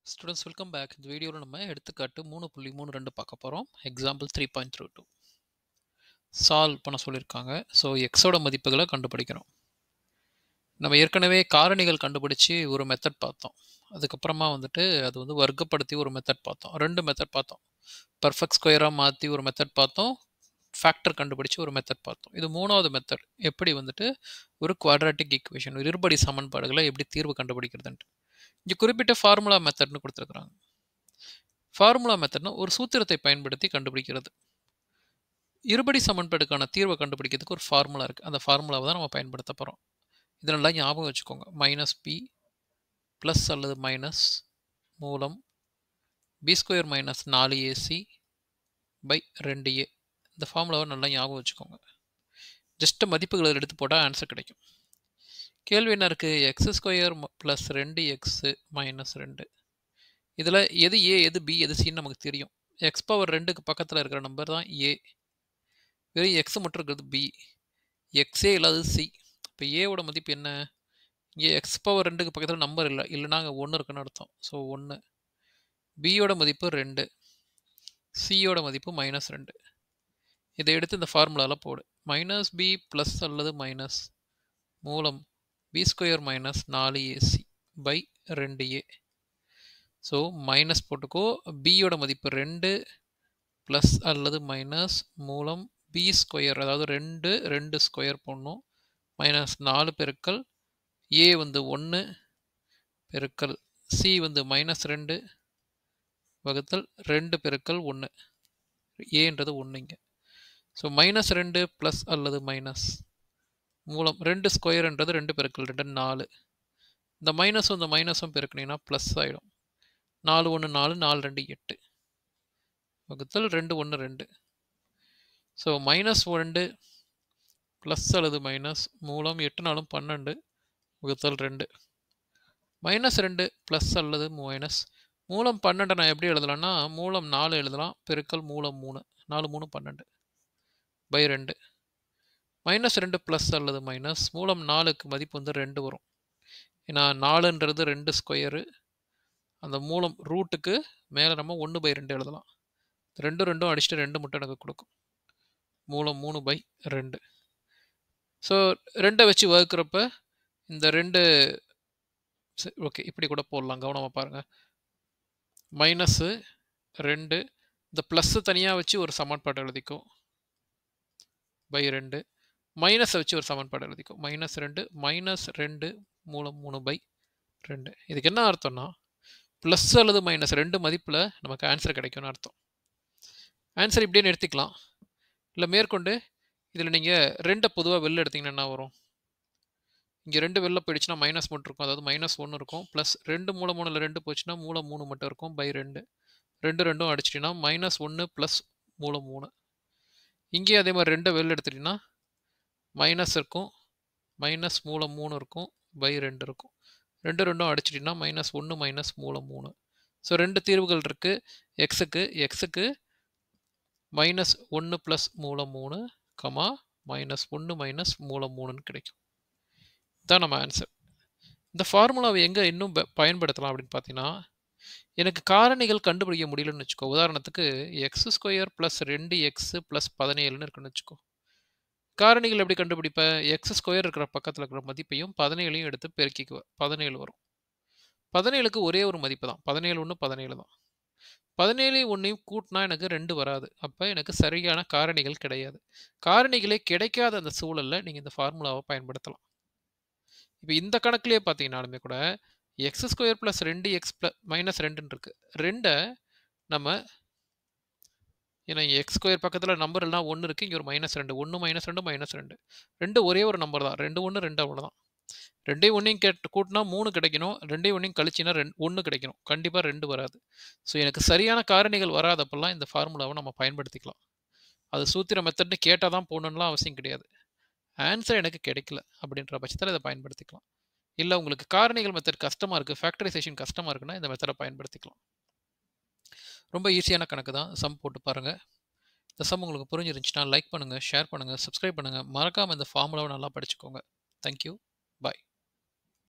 students welcome back இந்த வீடியோவில் நம்ம எடுத்துக்காட்டு மூணு புள்ளி மூணு ரெண்டு பார்க்க போகிறோம் example three point three to solve பண்ண சொல்லியிருக்காங்க ஸோ எக்ஸோட மதிப்புகளை கண்டுபிடிக்கிறோம் நம்ம ஏற்கனவே காரணிகள் கண்டுபிடிச்சி ஒரு மெத்தட் பார்த்தோம் அதுக்கப்புறமா வந்துட்டு அது வந்து வர்க்கப்படுத்தி ஒரு மெத்தட் பார்த்தோம் ரெண்டு மெத்தட் பார்த்தோம் பர்ஃபெக்ட் ஸ்கொயராக மாற்றி ஒரு மெத்தட் பார்த்தோம் ஃபேக்டர் கண்டுபிடிச்சி ஒரு மெத்தட் பார்த்தோம் இது மூணாவது மெத்தட் எப்படி வந்துட்டு ஒரு குவாட்ராட்டிக் ஈக்குவேஷன் ஒரு இருபடி சமன்பாடுகளை எப்படி தீர்வு கண்டுபிடிக்கிறதுன்ட்டு இங்கே குறிப்பிட்ட ஃபார்முலா மெத்தட்னு கொடுத்துருக்குறாங்க ஃபார்முலா மெத்தட்னா ஒரு சூத்திரத்தை பயன்படுத்தி கண்டுபிடிக்கிறது இருபடி சமன்பாடுக்கான தீர்வை கண்டுபிடிக்கிறதுக்கு ஒரு ஃபார்முலா இருக்குது அந்த ஃபார்முலாவை தான் நம்ம பயன்படுத்த போகிறோம் இதெல்லாம் ஞாபகம் வச்சுக்கோங்க மைனஸ் பி ப்ளஸ் அல்லது மைனஸ் மூலம் பி ஸ்கொயர் மைனஸ் நாலு ஏசி பை ரெண்டு ஏ இந்த ஃபார்முலாவை நல்லா ஞாபகம் வச்சுக்கோங்க ஜஸ்ட் மதிப்புகளை எடுத்து போட்டால் ஆன்சர் கிடைக்கும் கேள்வி என்ன இருக்குது எக்ஸ் ஸ்கொயர் ப்ளஸ் ரெண்டு எக்ஸு மைனஸ் ரெண்டு இதில் எது ஏ எது பி எது சின்னு நமக்கு தெரியும் எக்ஸ் பவர் ரெண்டுக்கு பக்கத்தில் இருக்கிற நம்பர் தான் ஏ வெறும் எக்ஸ் மட்டும் இருக்கிறது பி எக்ஸே இல்லாதது சி இப்போ ஏவோட மதிப்பு என்ன இங்கே எக்ஸ் பவர் ரெண்டுக்கு பக்கத்தில் நம்பர் இல்லை இல்லைனா அங்கே ஒன்று இருக்குன்னு அர்த்தம் ஸோ ஒன்று பியோட மதிப்பு ரெண்டு சியோட மதிப்பு மைனஸ் ரெண்டு இதை எடுத்து இந்த ஃபார்முலாவில் போடு மைனஸ் பி ப்ளஸ் அல்லது மைனஸ் மூலம் பி ஸ்கொயர் மைனஸ் நாலு ஏசி பை ரெண்டு ஏ ஸோ மைனஸ் போட்டுக்கோ பியோட மதிப்பு ரெண்டு ப்ளஸ் அல்லது மைனஸ் மூலம் பி ஸ்கொயர் அதாவது ரெண்டு ரெண்டு ஸ்கொயர் போடணும் மைனஸ் நாலு பெருக்கல் ஏ வந்து ஒன்று பெருக்கல் சி வந்து மைனஸ் ரெண்டு வகுத்தல் ரெண்டு பெருக்கல் ஒன்று ஏன்றது ஒன்றுங்க ஸோ மைனஸ் ரெண்டு ப்ளஸ் அல்லது மைனஸ் மூலம் ரெண்டு ஸ்கொயர்ன்றது ரெண்டு பெருக்கல் ரெண்டு நாலு இந்த மைனஸும் இந்த மைனஸும் பெருக்கினீங்கன்னா ப்ளஸ் ஆகிடும் நாலு ஒன்று நாலு நாலு ரெண்டு எட்டு வகுத்தல் ரெண்டு ஒன்று ரெண்டு ஸோ மைனஸ் ரெண்டு ப்ளஸ் அல்லது மைனஸ் மூலம் எட்டு நாலும் பன்னெண்டு வகுத்தல் ரெண்டு மைனஸ் ரெண்டு ப்ளஸ் அல்லது மைனஸ் மூலம் பன்னெண்டை நான் எப்படி எழுதலாம்னா மூலம் நாலு எழுதலாம் பெருக்கல் மூலம் மூணு நாலு மூணு பன்னெண்டு பை ரெண்டு மைனஸ் ரெண்டு ப்ளஸ் அல்லது மைனஸ் மூலம் நாலுக்கு மதிப்பு வந்து ரெண்டு வரும் ஏன்னா நாலுன்றது ரெண்டு ஸ்கொயரு அந்த மூலம் ரூட்டுக்கு மேலே நம்ம ஒன்று பை ரெண்டு எழுதலாம் ரெண்டு ரெண்டும் அடிச்சுட்டு ரெண்டு மட்டும் எனக்கு கொடுக்கும் மூலம் மூணு பை ரெண்டு ஸோ ரெண்டை வச்சு வகுக்கிறப்ப இந்த ரெண்டு ஓகே இப்படி கூட போடலாம் கவனமாக பாருங்கள் மைனஸ்ஸு ரெண்டு இந்த ப்ளஸ்ஸு தனியாக வச்சு ஒரு சமன்பாடு எழுதிக்கும் பை ரெண்டு மைனஸை வச்சு ஒரு சமன்பாடு எழுதிக்கும் மைனஸ் ரெண்டு மைனஸ் ரெண்டு மூலம் மூணு பை ரெண்டு இதுக்கு என்ன அர்த்தம்னா ப்ளஸ் அல்லது மைனஸ் ரெண்டு மதிப்பில் நமக்கு ஆன்சர் கிடைக்கும்னு அர்த்தம் ஆன்சர் இப்படியே நிறுத்திக்கலாம் இல்லை மேற்கொண்டு இதில் நீங்கள் ரெண்டை பொதுவாக வெளில எடுத்திங்கன்னா என்ன வரும் இங்கே ரெண்டு வெளில போயிடுச்சுன்னா மைனஸ் மட்டும் இருக்கும் அதாவது மைனஸ் ஒன்று இருக்கும் ப்ளஸ் ரெண்டு மூலம் மூணில் ரெண்டு போச்சுன்னா மூலம் மூணு மட்டும் இருக்கும் பை ரெண்டு ரெண்டு ரெண்டும் அடிச்சிட்டிங்கன்னா மைனஸ் ஒன்று ப்ளஸ் மூலம் மூணு இங்கேயும் அதே மாதிரி ரெண்டை வெளில எடுத்துட்டிங்கன்னா மைனஸ் இருக்கும் மைனஸ் மூலம் மூணு இருக்கும் பை ரெண்டு இருக்கும் ரெண்டு ரெண்டும் அடிச்சிட்டிங்கன்னா மைனஸ் ஒன்று மைனஸ் மூலம் மூணு ஸோ ரெண்டு தீர்வுகள் இருக்குது எக்ஸுக்கு எக்ஸுக்கு மைனஸ் ஒன்று ப்ளஸ் மூலம் மூணு கமா மைனஸ் ஒன்று மைனஸ் மூலம் மூணுன்னு கிடைக்கும் இதுதான் நம்ம ஆன்சர் இந்த ஃபார்முலாவை எங்கே இன்னும் பயன்படுத்தலாம் அப்படின்னு பார்த்தீங்கன்னா எனக்கு காரணிகள் கண்டுபிடிக்க முடியலன்னு வச்சுக்கோ உதாரணத்துக்கு எக்ஸ் ஸ்கொயர் ப்ளஸ் ரெண்டு எக்ஸு ப்ளஸ் பதினேழுன்னு இருக்குன்னு வச்சுக்கோ காரணிகள் எப்படி கண்டுபிடிப்ப எக்ஸ் ஸ்கொயர் இருக்கிற பக்கத்தில் இருக்கிற மதிப்பையும் பதினேழையும் எடுத்து பெருக்கிக்குவேன் பதினேழு வரும் பதினேழுக்கு ஒரே ஒரு மதிப்பு தான் பதினேழு ஒன்று பதினேழு தான் பதினேழு ஒன்றையும் கூட்டினா எனக்கு ரெண்டு வராது அப்போ எனக்கு சரியான காரணிகள் கிடையாது காரணிகளே கிடைக்காத அந்த சூழலில் நீங்கள் இந்த ஃபார்முலாவை பயன்படுத்தலாம் இப்போ இந்த கணக்குலேயே பார்த்தீங்கன்னாலுமே கூட எக்ஸ் ஸ்கொயர் ப்ளஸ் ரெண்டு எக்ஸ் ப்ளஸ் மைனஸ் ரெண்டுன்னு இருக்கு ரெண்டை நம்ம ஏன்னா எக்ஸ் ஸ்கொயர் பக்கத்தில் நம்பர் எல்லாம் ஒன்று இருக்குது இங்கே ஒரு மைனஸ் ரெண்டு ஒன்று மைனஸ் ரெண்டு மைனஸ் ரெண்டு ரெண்டு ஒரே ஒரு நம்பர் தான் ரெண்டு ஒன்று ரெண்டு அவ்வளோதான் ரெண்டே ஒன்றையும் கேட்டு கூட்டினா மூணு கிடைக்கணும் ரெண்டே ஒன்றையும் கழிச்சின்னா ரெண்டு ஒன்று கிடைக்கணும் கண்டிப்பாக ரெண்டு வராது ஸோ எனக்கு சரியான காரணிகள் வராதப்பெல்லாம் இந்த ஃபார்முலாவை நம்ம பயன்படுத்திக்கலாம் அது சூத்திர மெத்தட்னு கேட்டால் தான் போகணுன்னுலாம் அவசியம் கிடையாது ஆன்சர் எனக்கு கிடைக்கல அப்படின்ற பட்சத்தில் இதை பயன்படுத்திக்கலாம் இல்லை உங்களுக்கு காரணிகள் மெத்தட் கஷ்டமாக இருக்குது ஃபேக்டரைசேஷன் கஷ்டமாக இருக்குன்னா இந்த மெத்தடை பயன்படுத்திக்கலாம் ரொம்ப ஈஸியான கணக்கு தான் சம் போட்டு பாருங்கள் இந்த சம் உங்களுக்கு புரிஞ்சிருந்துச்சுன்னா லைக் பண்ணுங்கள் ஷேர் பண்ணுங்கள் சப்ஸ்கிரைப் பண்ணுங்கள் மறக்காமல் இந்த ஃபார்முலாவை நல்லா படிச்சுக்கோங்க தேங்க்யூ